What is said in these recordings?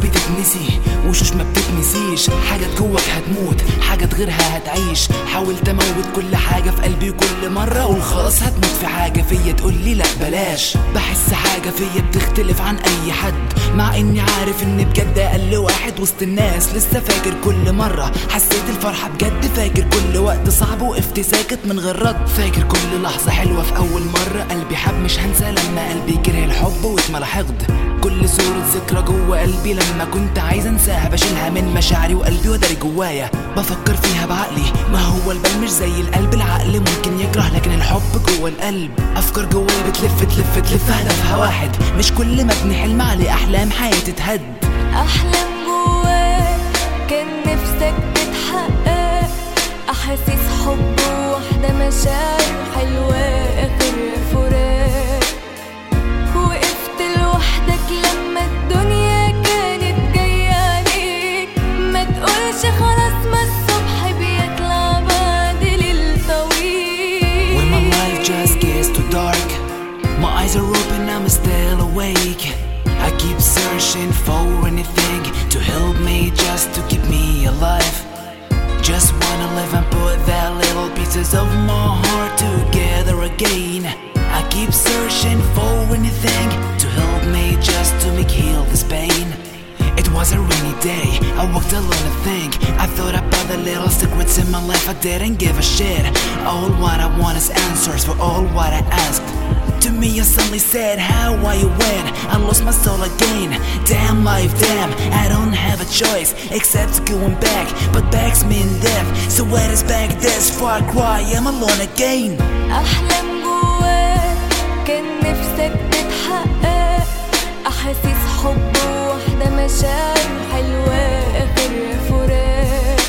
بتتنسي وشوش ما بتتنسيش حاجات جواك هتموت حاجات غيرها هتعيش حاولت اموت كل حاجة في قلبي كل مرة اقول خلاص هتموت في حاجة فيا تقول لي لا بلاش بحس حاجة فيا بتختلف عن اي حد مع اني عارف اني بجد اقل واحد وسط الناس لسه فاكر كل مرة حسيت الفرحة بجد فاكر كل وقت صعب وقفت ساكت من غير رد فاكر كل لحظة حلوة في اول مرة قلبي حب مش هنسى لما قلبي كره الحب واتملى حقد كل صورة ذكرى جوه قلبي لما كنت عايز انساها بشيلها من مشاعري وقلبي وداري جوايا بفكر فيها بعقلي ما هو البال مش زي القلب العقل ممكن يكره لكن الحب جوه القلب افكار جوايا بتلف تلف تلف هدفها واحد مش كل ما ابني حلم عليه احلام حياتي تهد أحلام جواك كان نفسك تتحقق أحاسيس حب وواحدة مشاعر حلوة آخر فراق وقفت لوحدك لما الدنيا كانت جاية عليك ما تقولش خلاص ما الصبح بيطلع بعد ليل طويل When my life just gets too dark, my eyes are open, I'm still awake. I keep searching for anything to help me just to keep me alive. Just wanna live and put that little pieces of my heart together again. I keep searching for anything to help me just to make heal this pain. It was a rainy day, I walked alone and think I thought about the little secrets in my life I didn't give a shit All what I want is answers for all what I asked To me I suddenly said, how are you when I lost my soul again Damn life, damn, I don't have a choice Except going back, but back's mean death So where is back this far cry, I'm alone again أحلام جواك كان نفسك تتحقق أحاسيس حب وواحدة مشاعر حلوة آخر فراق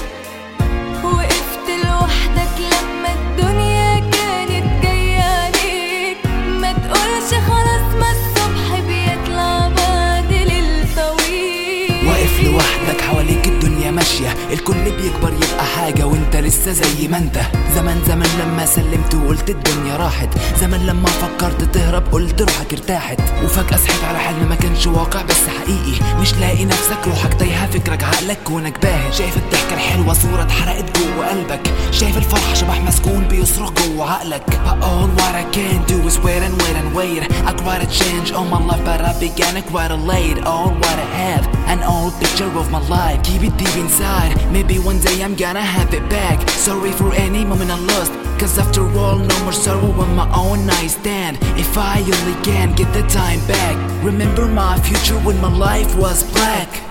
وقفت لوحدك لما الدنيا كانت جاية عليك ما تقولش خلاص ما الصبح بيطلع بعد ليل طويل واقف لوحدك حواليك الدنيا ماشية الكل بيكبر يبقى حاجة وانت لسه زي ما انت زمان زمان لما سلمت وقلت الدنيا راحت زمان لما فكرت تهرب قلت روحك ارتاحت وفجأة صحيت على حلم ما كانش واقع بس حقيقي مش لاقي نفسك روحك تايهة فكرك عقلك كونك باهت شايف الضحكة الحلوة صورة اتحرقت جوه قلبك شايف الفرحة شبح مسكون بيصرخ جوه عقلك But all what I can do is wait and wait and wait I try to change all my life but I began it quite late All what I have, an old picture of my life Keep it deep inside, maybe one day I'm gonna have it back Sorry for any moment I lost Cause after all, no more sorrow on my own I stand If I only can get the time back Remember my future when my life was black